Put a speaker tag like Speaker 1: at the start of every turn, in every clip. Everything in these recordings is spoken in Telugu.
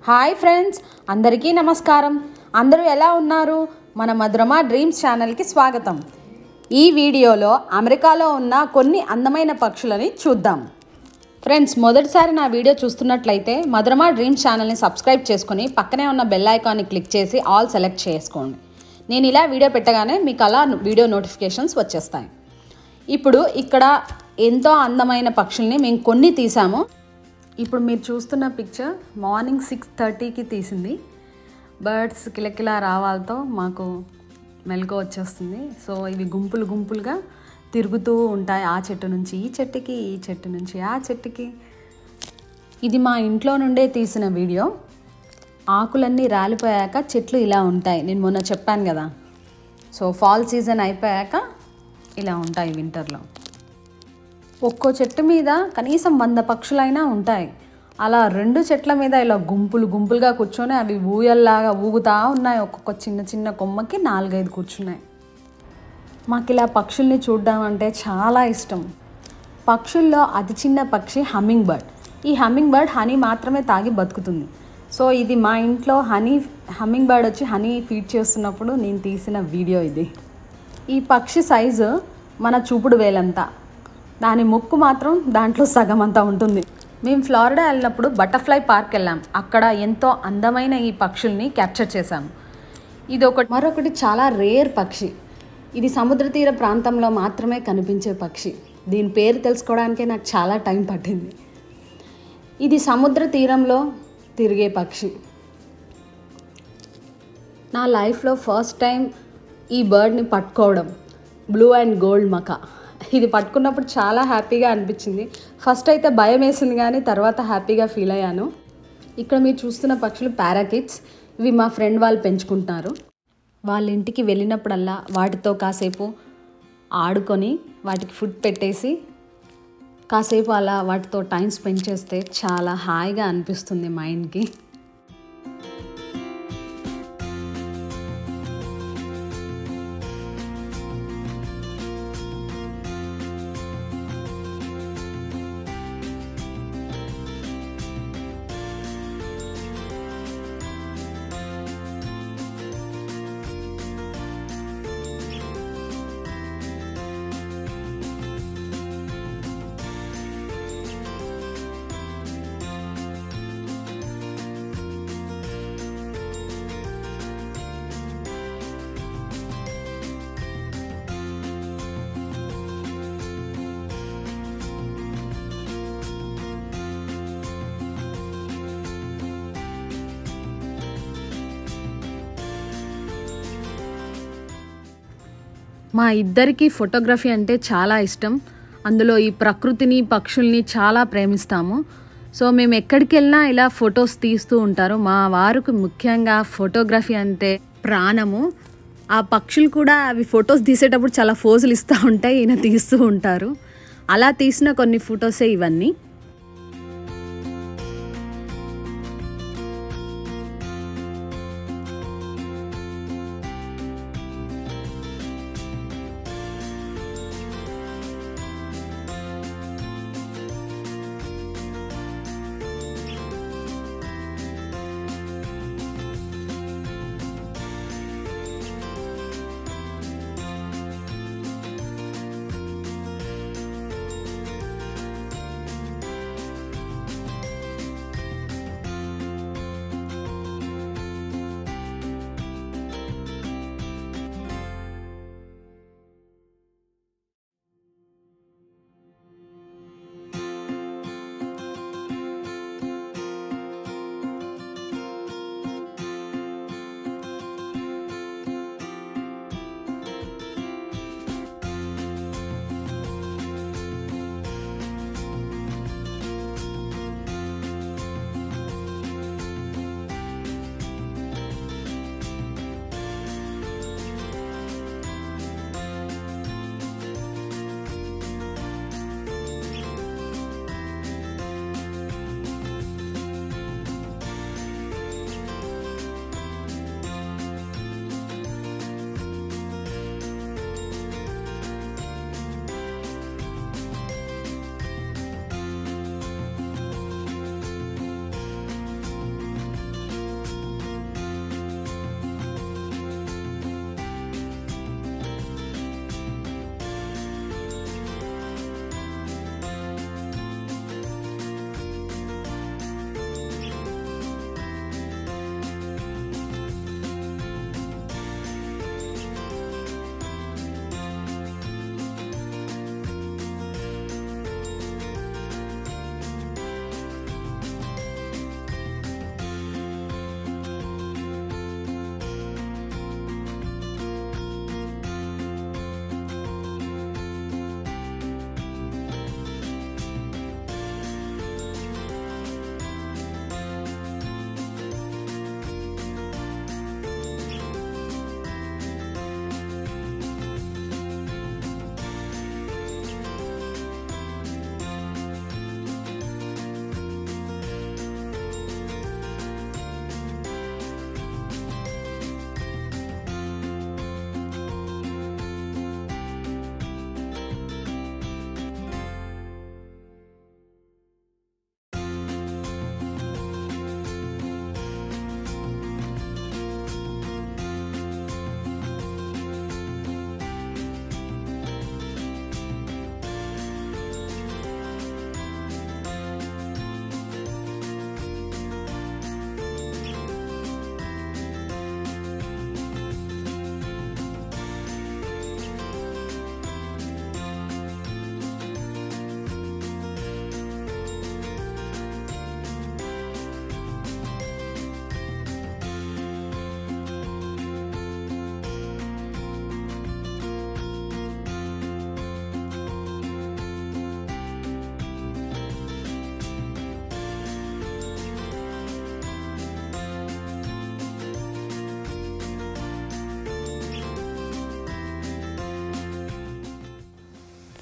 Speaker 1: హాయ్ ఫ్రెండ్స్ అందరికీ నమస్కారం అందరూ ఎలా ఉన్నారు మన మధురమ డ్రీమ్స్ ఛానల్కి స్వాగతం ఈ వీడియోలో అమెరికాలో ఉన్న కొన్ని అందమైన పక్షులని చూద్దాం ఫ్రెండ్స్ మొదటిసారి నా వీడియో చూస్తున్నట్లయితే మధురమ డ్రీమ్స్ ఛానల్ని సబ్స్క్రైబ్ చేసుకొని పక్కనే ఉన్న బెల్ ఐకాన్ని క్లిక్ చేసి ఆల్ సెలెక్ట్ చేసుకోండి నేను ఇలా వీడియో పెట్టగానే మీకు అలా వీడియో నోటిఫికేషన్స్ వచ్చేస్తాయి ఇప్పుడు ఇక్కడ ఎంతో అందమైన పక్షుల్ని మేము కొన్ని తీసాము ఇప్పుడు మీరు చూస్తున్న పిక్చర్ మార్నింగ్ సిక్స్ థర్టీకి తీసింది బర్డ్స్ కిలకిలా రావాలతో మాకు మెలకు వచ్చేస్తుంది సో ఇవి గుంపులు గుంపులుగా తిరుగుతూ ఉంటాయి ఆ చెట్టు నుంచి ఈ చెట్టుకి ఈ చెట్టు నుంచి ఆ చెట్టుకి ఇది మా ఇంట్లో నుండే తీసిన వీడియో ఆకులన్నీ రాలిపోయాక చెట్లు ఇలా ఉంటాయి నేను మొన్న చెప్పాను కదా సో ఫాల్ సీజన్ అయిపోయాక ఇలా ఉంటాయి వింటర్లో ఒక్కో చెట్టు మీద కనీసం వంద పక్షులైనా ఉంటాయి అలా రెండు చెట్ల మీద ఇలా గుంపులు గుంపులుగా కూర్చొని అవి ఊయల్లాగా ఊగుతా ఉన్నాయి ఒక్కొక్క చిన్న చిన్న కొమ్మకి నాలుగైదు కూర్చున్నాయి మాకు ఇలా పక్షుల్ని చూడడం అంటే చాలా ఇష్టం పక్షుల్లో అతి చిన్న పక్షి హమ్మింగ్ బర్డ్ ఈ హమ్మింగ్ బర్డ్ హనీ మాత్రమే తాగి బతుకుతుంది సో ఇది మా ఇంట్లో హనీ హమ్మింగ్ బర్డ్ వచ్చి హనీ ఫీడ్ చేస్తున్నప్పుడు నేను తీసిన వీడియో ఇది ఈ పక్షి సైజు మన చూపుడు వేలంతా దాని ముక్కు మాత్రం దాంట్లో సగం అంతా ఉంటుంది మేము ఫ్లారిడా వెళ్ళినప్పుడు బటర్ఫ్లై పార్క్ వెళ్ళాం అక్కడ ఎంతో అందమైన ఈ పక్షుల్ని క్యాప్చర్ చేశాము ఇది ఒకటి మరొకటి చాలా రేర్ పక్షి ఇది సముద్ర తీర ప్రాంతంలో మాత్రమే కనిపించే పక్షి దీని పేరు తెలుసుకోవడానికే నాకు చాలా టైం పట్టింది ఇది సముద్ర తీరంలో తిరిగే పక్షి నా లైఫ్లో ఫస్ట్ టైం ఈ బర్డ్ని పట్టుకోవడం బ్లూ అండ్ గోల్డ్ మకా ఇది పట్టుకున్నప్పుడు చాలా హ్యాపీగా అనిపించింది ఫస్ట్ అయితే భయం వేసింది కానీ తర్వాత హ్యాపీగా ఫీల్ అయ్యాను ఇక్కడ మీరు చూస్తున్న పక్షులు పారాకిట్స్ ఇవి మా ఫ్రెండ్ వాళ్ళు పెంచుకుంటున్నారు వాళ్ళ ఇంటికి వెళ్ళినప్పుడల్లా వాటితో కాసేపు ఆడుకొని వాటికి ఫుడ్ పెట్టేసి కాసేపు అలా వాటితో టైం స్పెండ్ చేస్తే చాలా హాయిగా అనిపిస్తుంది మైండ్కి మా ఇద్దరికి ఫోటోగ్రఫీ అంటే చాలా ఇష్టం అందులో ఈ ప్రకృతిని పక్షుల్ని చాలా ప్రేమిస్తాము సో మేము ఎక్కడికి వెళ్ళినా ఇలా ఫొటోస్ తీస్తూ ఉంటారు మా వారికి ముఖ్యంగా ఫోటోగ్రఫీ అంటే ప్రాణము ఆ పక్షులు కూడా అవి ఫొటోస్ తీసేటప్పుడు చాలా ఫోజులు ఇస్తూ ఉంటాయి ఈయన తీస్తూ ఉంటారు అలా తీసిన కొన్ని ఫొటోసే ఇవన్నీ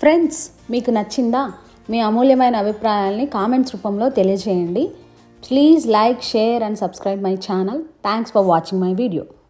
Speaker 1: ఫ్రెండ్స్ మీకు నచ్చిందా మీ అమూల్యమైన అభిప్రాయాల్ని కామెంట్స్ రూపంలో తెలియజేయండి please like share and subscribe my channel thanks for watching my video